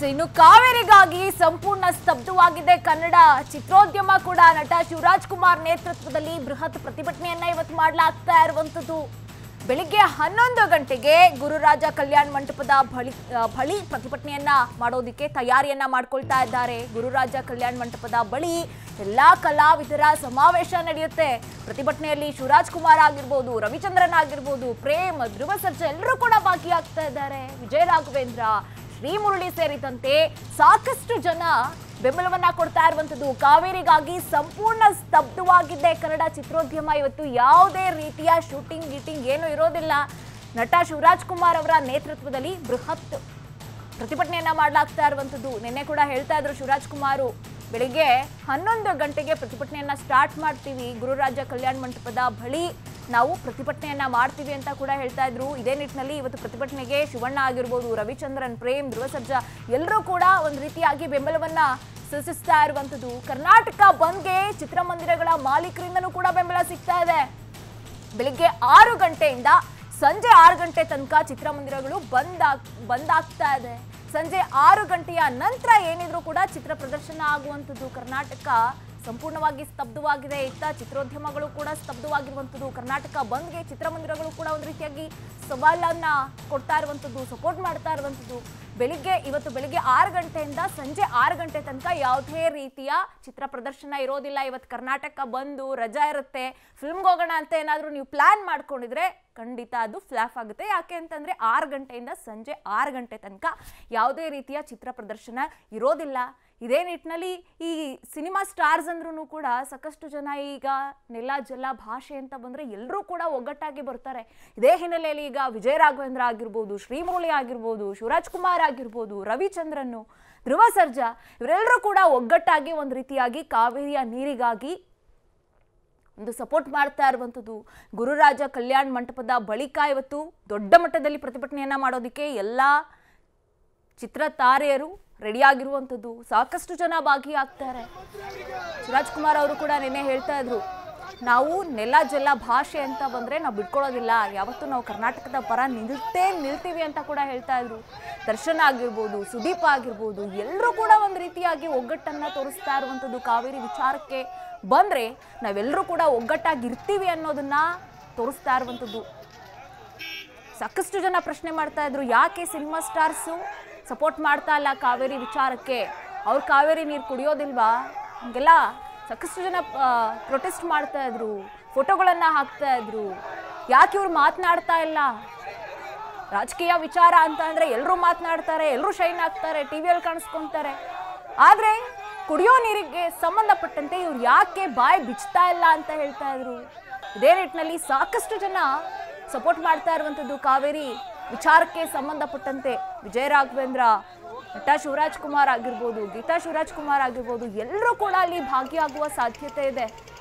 so ಇನ್ನು ಕಾವೇರಿಗಾಗಿ ಸಂಪೂರ್ಣ ಸ್ತಬ್ಧವಾಗಿದೆ ಕನ್ನಡ ಚಿತ್ರೋದ್ಯಮ ಕೂಡ ನಟ ಶಿವರಾಜ್ ಕುಮಾರ್ ನೇತೃತ್ವದಲ್ಲಿ ಬೃಹತ್ ಪ್ರತಿಭಟನೆಯನ್ನ ಇವತ್ತು ಮಾಡಲಾಗ್ತಾ ಇರುವಂತದ್ದು ಬೆಳಿಗ್ಗೆ ಹನ್ನೊಂದು ಗಂಟೆಗೆ ಗುರುರಾಜ ಕಲ್ಯಾಣ ಮಂಟಪದ ಬಳಿ ಆ, ಬಳಿ ಪ್ರತಿಭಟನೆಯನ್ನ ಮಾಡೋದಿಕ್ಕೆ ತಯಾರಿಯನ್ನ ಮಾಡ್ಕೊಳ್ತಾ ಇದ್ದಾರೆ ಗುರುರಾಜ ಕಲ್ಯಾಣ ಮಂಟಪದ ಬಳಿ ಎಲ್ಲಾ ಕಲಾವಿದರ ಸಮಾವೇಶ ನಡೆಯುತ್ತೆ ಪ್ರತಿಭಟನೆಯಲ್ಲಿ ಶಿವರಾಜ್ ಕುಮಾರ್ ಆಗಿರ್ಬೋದು ರವಿಚಂದ್ರನ್ ಆಗಿರ್ಬೋದು ಪ್ರೇಮ್ ಧ್ರುವ ಸರ್ಜಾ ಎಲ್ಲರೂ ಕೂಡ ಭಾಗಿಯಾಗ್ತಾ ಇದ್ದಾರೆ ವಿಜಯ ರಾಘವೇಂದ್ರ ಶ್ರೀಮುರಳಿ ಸೇರಿದಂತೆ ಸಾಕಷ್ಟು ಜನ ಬೆಂಬಲವನ್ನ ಕೊಡ್ತಾ ಇರುವಂತದ್ದು ಕಾವೇರಿಗಾಗಿ ಸಂಪೂರ್ಣ ಸ್ತಬ್ಧವಾಗಿದೆ ಕನ್ನಡ ಚಿತ್ರೋದ್ಯಮ ಇವತ್ತು ಯಾವುದೇ ರೀತಿಯ ಶೂಟಿಂಗ್ ಗೀಟಿಂಗ್ ಏನು ಇರೋದಿಲ್ಲ ನಟ ಶಿವರಾಜ್ ಕುಮಾರ್ ಅವರ ನೇತೃತ್ವದಲ್ಲಿ ಬೃಹತ್ ಪ್ರತಿಭಟನೆಯನ್ನ ಮಾಡಲಾಗ್ತಾ ಇರುವಂತದ್ದು ನಿನ್ನೆ ಕೂಡ ಹೇಳ್ತಾ ಇದ್ರು ಶಿವರಾಜ್ ಕುಮಾರು ಬೆಳಿಗ್ಗೆ ಹನ್ನೊಂದು ಗಂಟೆಗೆ ಪ್ರತಿಭಟನೆಯನ್ನ ಸ್ಟಾರ್ಟ್ ಮಾಡ್ತೀವಿ ಗುರುರಾಜ ಕಲ್ಯಾಣ ಮಂಟಪದ ಬಳಿ ನಾವು ಪ್ರತಿಭಟನೆಯನ್ನ ಮಾಡ್ತೀವಿ ಅಂತ ಕೂಡ ಹೇಳ್ತಾ ಇದ್ರು ಇದೇ ನಿಟ್ಟಿನಲ್ಲಿ ಇವತ್ತು ಪ್ರತಿಭಟನೆಗೆ ಶಿವಣ್ಣ ಆಗಿರ್ಬೋದು ರವಿಚಂದ್ರನ್ ಪ್ರೇಮ್ ಧ್ರುವ ಸರ್ಜಾ ಎಲ್ಲರೂ ಕೂಡ ಒಂದು ರೀತಿಯಾಗಿ ಬೆಂಬಲವನ್ನ ಸೂಚಿಸ್ತಾ ಇರುವಂತದ್ದು ಕರ್ನಾಟಕ ಬಂದ್ಗೆ ಚಿತ್ರಮಂದಿರಗಳ ಮಾಲೀಕರಿಂದನೂ ಕೂಡ ಬೆಂಬಲ ಸಿಗ್ತಾ ಇದೆ ಬೆಳಿಗ್ಗೆ ಆರು ಗಂಟೆಯಿಂದ ಸಂಜೆ ಆರು ಗಂಟೆ ತನಕ ಚಿತ್ರಮಂದಿರಗಳು ಬಂದ್ ಆಗ್ ಬಂದ್ ಆಗ್ತಾ ಇದೆ ಸಂಜೆ ಆರು ಗಂಟೆಯ ನಂತರ ಏನಿದ್ರು ಕೂಡ ಚಿತ್ರ ಪ್ರದರ್ಶನ ಆಗುವಂಥದ್ದು ಕರ್ನಾಟಕ ಸಂಪೂರ್ಣವಾಗಿ ಸ್ತಬ್ಧವಾಗಿದೆ ಇತ್ತ ಚಿತ್ರೋದ್ಯಮಗಳು ಕೂಡ ಸ್ತಬ್ಧವಾಗಿರುವಂಥದ್ದು ಕರ್ನಾಟಕ ಬಂದ್ಗೆ ಚಿತ್ರಮಂದಿರಗಳು ಕೂಡ ಒಂದು ರೀತಿಯಾಗಿ ಸವಾಲನ್ನ ಕೊಡ್ತಾ ಇರುವಂಥದ್ದು ಸಪೋರ್ಟ್ ಮಾಡ್ತಾ ಇರುವಂಥದ್ದು ಬೆಳಿಗ್ಗೆ ಇವತ್ತು ಬೆಳಿಗ್ಗೆ ಆರು ಗಂಟೆಯಿಂದ ಸಂಜೆ ಆರು ಗಂಟೆ ತನಕ ಯಾವುದೇ ರೀತಿಯ ಚಿತ್ರ ಪ್ರದರ್ಶನ ಇರೋದಿಲ್ಲ ಇವತ್ತು ಕರ್ನಾಟಕ ಬಂದು ರಜಾ ಇರುತ್ತೆ ಫಿಲ್ಮ್ಗೆ ಹೋಗೋಣ ಅಂತ ಏನಾದರೂ ನೀವು ಪ್ಲಾನ್ ಮಾಡ್ಕೊಂಡಿದ್ರೆ ಖಂಡಿತ ಅದು ಫ್ಲಾಪ್ ಆಗುತ್ತೆ ಯಾಕೆ ಅಂತಂದ್ರೆ ಆರು ಗಂಟೆಯಿಂದ ಸಂಜೆ ಆರು ಗಂಟೆ ತನಕ ಯಾವುದೇ ರೀತಿಯ ಚಿತ್ರ ಪ್ರದರ್ಶನ ಇರೋದಿಲ್ಲ ಇದೇ ನಿಟ್ಟಿನಲ್ಲಿ ಈ ಸಿನಿಮಾ ಸ್ಟಾರ್ಸ್ ಅಂದ್ರೂ ಕೂಡ ಸಾಕಷ್ಟು ಜನ ಈಗ ನೆಲ ಜಲ ಭಾಷೆ ಅಂತ ಬಂದ್ರೆ ಎಲ್ಲರೂ ಕೂಡ ಒಗ್ಗಟ್ಟಾಗಿ ಬರ್ತಾರೆ ಇದೇ ಹಿನ್ನೆಲೆಯಲ್ಲಿ ಈಗ ವಿಜಯ ರಾಘವೇಂದ್ರ ಆಗಿರ್ಬೋದು ಶ್ರೀಮೌಳಿ ಆಗಿರ್ಬೋದು ಶಿವರಾಜ್ ಕುಮಾರ್ ಆಗಿರ್ಬೋದು ರವಿಚಂದ್ರನ್ನು ಧ್ರುವ ಸರ್ಜಾ ಇವರೆಲ್ಲರೂ ಕೂಡ ಒಗ್ಗಟ್ಟಾಗಿ ಒಂದು ರೀತಿಯಾಗಿ ಕಾವೇರಿಯ ನೀರಿಗಾಗಿ ಒಂದು ಸಪೋರ್ಟ್ ಮಾಡ್ತಾ ಇರುವಂಥದ್ದು ಗುರುರಾಜ ಕಲ್ಯಾಣ್ ಮಂಟಪದ ಬಳಿಕ ಇವತ್ತು ದೊಡ್ಡ ಮಟ್ಟದಲ್ಲಿ ಪ್ರತಿಭಟನೆಯನ್ನ ಮಾಡೋದಕ್ಕೆ ಎಲ್ಲ ಚಿತ್ರ ತಾರೆಯರು ರೆಡಿಯಾಗಿರುವಂಥದ್ದು ಸಾಕಷ್ಟು ಜನ ಭಾಗಿಯಾಗ್ತಾರೆ ಶಿವರಾಜ್ ಕುಮಾರ್ ಅವರು ಕೂಡ ನಿನ್ನೆ ಹೇಳ್ತಾ ಇದ್ರು ನಾವು ನೆಲ ಜಲ ಭಾಷೆ ಅಂತ ಬಂದ್ರೆ ನಾವು ಬಿಟ್ಕೊಳ್ಳೋದಿಲ್ಲ ಯಾವತ್ತೂ ನಾವು ಕರ್ನಾಟಕದ ಪರ ನಿಲ್ತೇ ನಿಲ್ತೀವಿ ಅಂತ ಕೂಡ ಹೇಳ್ತಾ ಇದ್ರು ದರ್ಶನ ಆಗಿರ್ಬೋದು ಸುದೀಪ್ ಆಗಿರ್ಬೋದು ಎಲ್ಲರೂ ಕೂಡ ಒಂದು ರೀತಿಯಾಗಿ ಒಗ್ಗಟ್ಟನ್ನ ತೋರಿಸ್ತಾ ಇರುವಂಥದ್ದು ಕಾವೇರಿ ವಿಚಾರಕ್ಕೆ ಬಂದ್ರೆ ನಾವೆಲ್ಲರೂ ಕೂಡ ಒಗ್ಗಟ್ಟಾಗಿರ್ತೀವಿ ಅನ್ನೋದನ್ನ ತೋರಿಸ್ತಾ ಇರುವಂಥದ್ದು ಸಾಕಷ್ಟು ಜನ ಪ್ರಶ್ನೆ ಮಾಡ್ತಾ ಇದ್ರು ಯಾಕೆ ಸಿನಿಮಾ ಸ್ಟಾರ್ಸು ಸಪೋರ್ಟ್ ಮಾಡ್ತಾ ಇಲ್ಲ ಕಾವೇರಿ ವಿಚಾರಕ್ಕೆ ಅವ್ರು ಕಾವೇರಿ ನೀರು ಕುಡಿಯೋದಿಲ್ವಾ ಹಂಗೆಲ್ಲ ಸಾಕಷ್ಟು ಜನ ಪ್ರೊಟೆಸ್ಟ್ ಮಾಡ್ತಾ ಇದ್ರು ಫೋಟೋಗಳನ್ನ ಹಾಕ್ತಾ ಇದ್ರು ಯಾಕೆ ಇವ್ರು ಮಾತನಾಡ್ತಾ ಇಲ್ಲ ರಾಜಕೀಯ ವಿಚಾರ ಅಂತ ಅಂದ್ರೆ ಎಲ್ಲರೂ ಮಾತನಾಡ್ತಾರೆ ಎಲ್ಲರೂ ಶೈನ್ ಆಗ್ತಾರೆ ಟಿವಿಯಲ್ಲಿ ಕಾಣಿಸ್ಕೊಂತಾರೆ ಆದ್ರೆ ಕುಡಿಯೋ ನೀರಿಗೆ ಸಂಬಂಧಪಟ್ಟಂತೆ ಇವ್ರು ಯಾಕೆ ಬಾಯಿ ಬಿಚ್ತಾ ಇಲ್ಲ ಅಂತ ಹೇಳ್ತಾ ಇದ್ರು ಇದೇ ನಿಟ್ಟಿನಲ್ಲಿ ಸಾಕಷ್ಟು ಜನ ಸಪೋರ್ಟ್ ಮಾಡ್ತಾ ಇರುವಂಥದ್ದು ಕಾವೇರಿ ವಿಚಾರಕ್ಕೆ ಸಂಬಂಧಪಟ್ಟಂತೆ ವಿಜಯ ರಾಘವೇಂದ್ರ ನಟ ಶಿವರಾಜ್ ಕುಮಾರ್ ಆಗಿರ್ಬೋದು ಗೀತಾ ಶಿವರಾಜ್ ಕುಮಾರ್ ಆಗಿರ್ಬೋದು ಎಲ್ಲರೂ ಕೂಡ ಅಲ್ಲಿ ಭಾಗಿಯಾಗುವ ಸಾಧ್ಯತೆ ಇದೆ